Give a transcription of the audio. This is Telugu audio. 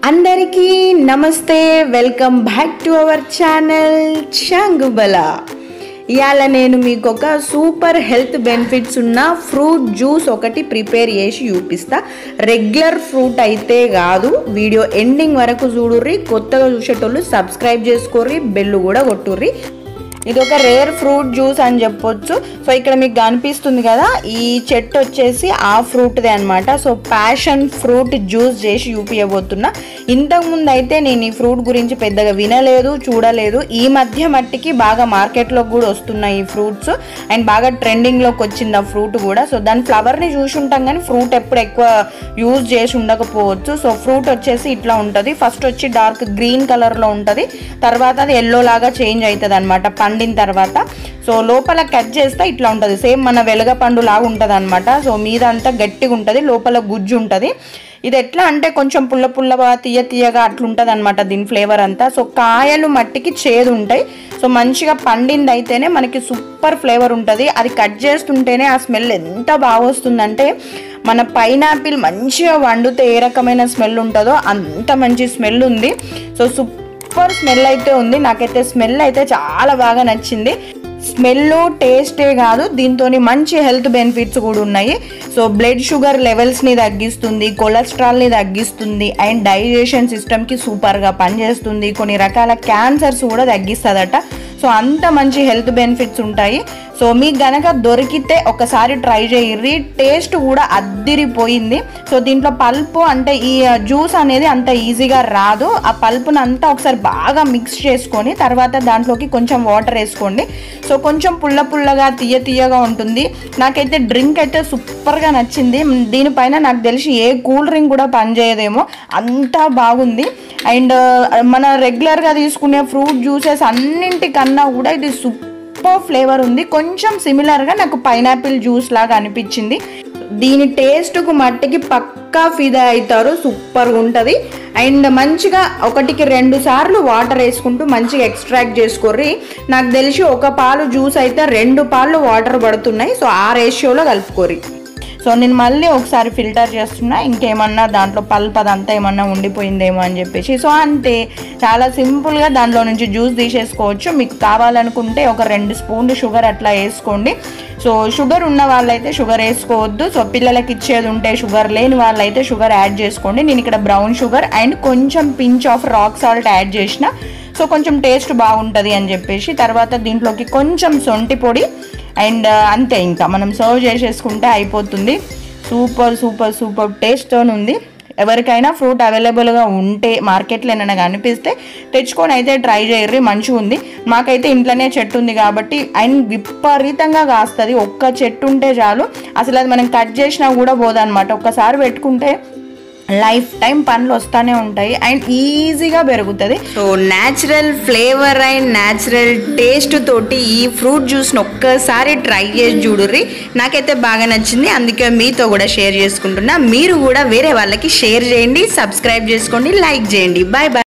అందరికీ నమస్తే welcome back to our channel Changubala ఇవాళ నేను మీకు ఒక సూపర్ హెల్త్ బెనిఫిట్స్ ఉన్న ఫ్రూట్ జ్యూస్ ఒకటి ప్రిపేర్ చేసి చూపిస్తా రెగ్యులర్ ఫ్రూట్ అయితే కాదు వీడియో ఎండింగ్ వరకు చూడుర్రి కొత్తగా చూసేటోళ్ళు సబ్స్క్రైబ్ చేసుకోర్రి బెల్లు కూడా కొట్టుర్రి ఇది ఒక రేర్ ఫ్రూట్ జ్యూస్ అని చెప్పొచ్చు సో ఇక్కడ మీకు కనిపిస్తుంది కదా ఈ చెట్టు వచ్చేసి ఆ ఫ్రూట్దే అనమాట సో ప్యాషన్ ఫ్రూట్ జ్యూస్ చేసి చూపించబోతున్నా ఇంతకుముందు అయితే నేను ఈ ఫ్రూట్ గురించి పెద్దగా వినలేదు చూడలేదు ఈ మధ్య మట్టికి బాగా మార్కెట్లోకి కూడా వస్తున్నాయి ఈ ఫ్రూట్స్ అండ్ బాగా ట్రెండింగ్లోకి వచ్చింది ఆ ఫ్రూట్ కూడా సో దాని ఫ్లవర్ని చూసి ఉంటాం కానీ ఫ్రూట్ ఎప్పుడు ఎక్కువ యూజ్ చేసి ఉండకపోవచ్చు సో ఫ్రూట్ వచ్చేసి ఇట్లా ఉంటుంది ఫస్ట్ వచ్చి డార్క్ గ్రీన్ కలర్లో ఉంటుంది తర్వాత అది ఎల్లో లాగా చేంజ్ అవుతుంది అనమాట పండిన తర్వాత సో లోపల కట్ చేస్తే ఇట్లా ఉంటుంది సేమ్ మన వెలగ పండు లాగా ఉంటుంది అనమాట సో మీద అంతా గట్టిగా ఉంటుంది లోపల గుజ్జు ఉంటుంది ఇది ఎట్లా అంటే కొంచెం పుల్ల పుల్లగా తీయ తీయగా అట్లుంటుంది అనమాట దీని ఫ్లేవర్ అంతా సో కాయలు మట్టికి చేదు ఉంటాయి సో మంచిగా పండింది అయితేనే మనకి సూపర్ ఫ్లేవర్ ఉంటుంది అది కట్ చేస్తుంటేనే ఆ స్మెల్ ఎంత బాగా వస్తుందంటే మన పైనాపిల్ మంచిగా వండితే ఏ రకమైన స్మెల్ ఉంటుందో అంత మంచి స్మెల్ ఉంది సో సూపర్ స్మెల్ అయితే ఉంది నాకైతే స్మెల్ అయితే చాలా బాగా నచ్చింది స్మెల్ టేస్టే కాదు దీంతో మంచి హెల్త్ బెనిఫిట్స్ కూడా ఉన్నాయి సో బ్లడ్ షుగర్ లెవెల్స్ని తగ్గిస్తుంది కొలెస్ట్రాల్ని తగ్గిస్తుంది అండ్ డైజెషన్ సిస్టమ్కి సూపర్గా పనిచేస్తుంది కొన్ని రకాల క్యాన్సర్స్ కూడా తగ్గిస్తుందట సో అంత మంచి హెల్త్ బెనిఫిట్స్ ఉంటాయి సో మీకు గనక దొరికితే ఒకసారి ట్రై చేయర్రి టేస్ట్ కూడా అద్దిరిపోయింది సో దీంట్లో పల్పు అంటే ఈ జ్యూస్ అనేది అంత ఈజీగా రాదు ఆ పల్పును అంతా ఒకసారి బాగా మిక్స్ చేసుకొని తర్వాత దాంట్లోకి కొంచెం వాటర్ వేసుకోండి సో కొంచెం పుల్ల పుల్లగా తీయ తీయగా ఉంటుంది నాకైతే డ్రింక్ అయితే సూపర్గా నచ్చింది దీనిపైన నాకు తెలిసి ఏ కూల్ డ్రింక్ కూడా పనిచేయదేమో అంతా బాగుంది అండ్ మన రెగ్యులర్గా తీసుకునే ఫ్రూట్ జ్యూసెస్ అన్నింటికన్నా కూడా ఇది సూపర్ ఫ్లేవర్ ఉంది కొంచెం సిమిలర్గా నాకు పైనాపిల్ జ్యూస్ లాగా అనిపించింది దీని టేస్ట్కు మట్టికి పక్కా ఫిదా అవుతారు సూపర్గా ఉంటుంది అండ్ మంచిగా ఒకటికి రెండు సార్లు వాటర్ వేసుకుంటూ మంచిగా ఎక్స్ట్రాక్ట్ చేసుకోర్రి నాకు తెలిసి ఒక పాలు జ్యూస్ అయితే రెండు పాలు వాటర్ పడుతున్నాయి సో ఆ రేషియోలో కలుపుకోరి సో నేను మళ్ళీ ఒకసారి ఫిల్టర్ చేస్తున్నా ఇంకేమన్నా దాంట్లో పల్ప్ అదంతా ఏమన్నా ఉండిపోయిందేమో అని చెప్పేసి సో అంతే చాలా సింపుల్గా దాంట్లో నుంచి జ్యూస్ తీసేసుకోవచ్చు మీకు కావాలనుకుంటే ఒక రెండు స్పూన్లు షుగర్ అట్లా వేసుకోండి సో షుగర్ ఉన్న వాళ్ళైతే షుగర్ వేసుకోవద్దు సో పిల్లలకి ఇచ్చేది ఉంటే షుగర్ లేని వాళ్ళైతే షుగర్ యాడ్ చేసుకోండి నేను ఇక్కడ బ్రౌన్ షుగర్ అండ్ కొంచెం pinch of rock salt add చేసిన సో కొంచెం టేస్ట్ బాగుంటుంది అని చెప్పేసి తర్వాత దీంట్లోకి కొంచెం సొంటి పొడి అండ్ అంతే ఇంకా మనం సర్వ్ చేసేసుకుంటే అయిపోతుంది సూపర్ సూపర్ సూపర్ టేస్ట్తో ఉంది ఎవరికైనా ఫ్రూట్ అవైలబుల్గా ఉంటే మార్కెట్లో ఏమైనా కనిపిస్తే తెచ్చుకొని అయితే ట్రై చేయర్రి మంచిగా ఉంది మాకైతే ఇంట్లోనే చెట్టు ఉంది కాబట్టి అండ్ విపరీతంగా కాస్తుంది ఒక్క చెట్టు ఉంటే చాలు అసలు అది మనం కట్ చేసినా కూడా పోదన్నమాట ఒక్కసారి పెట్టుకుంటే లైఫ్ టైం పనులు వస్తూనే ఉంటాయి అండ్ ఈజీగా పెరుగుతుంది so natural flavour and natural taste తోటి ఈ ఫ్రూట్ జ్యూస్ని ఒక్కసారి ట్రై చేసి చూడుర్రి నాకైతే బాగా నచ్చింది అందుకే మీతో కూడా షేర్ చేసుకుంటున్నా మీరు కూడా వేరే వాళ్ళకి షేర్ చేయండి సబ్స్క్రైబ్ చేసుకోండి లైక్ చేయండి బాయ్ బాయ్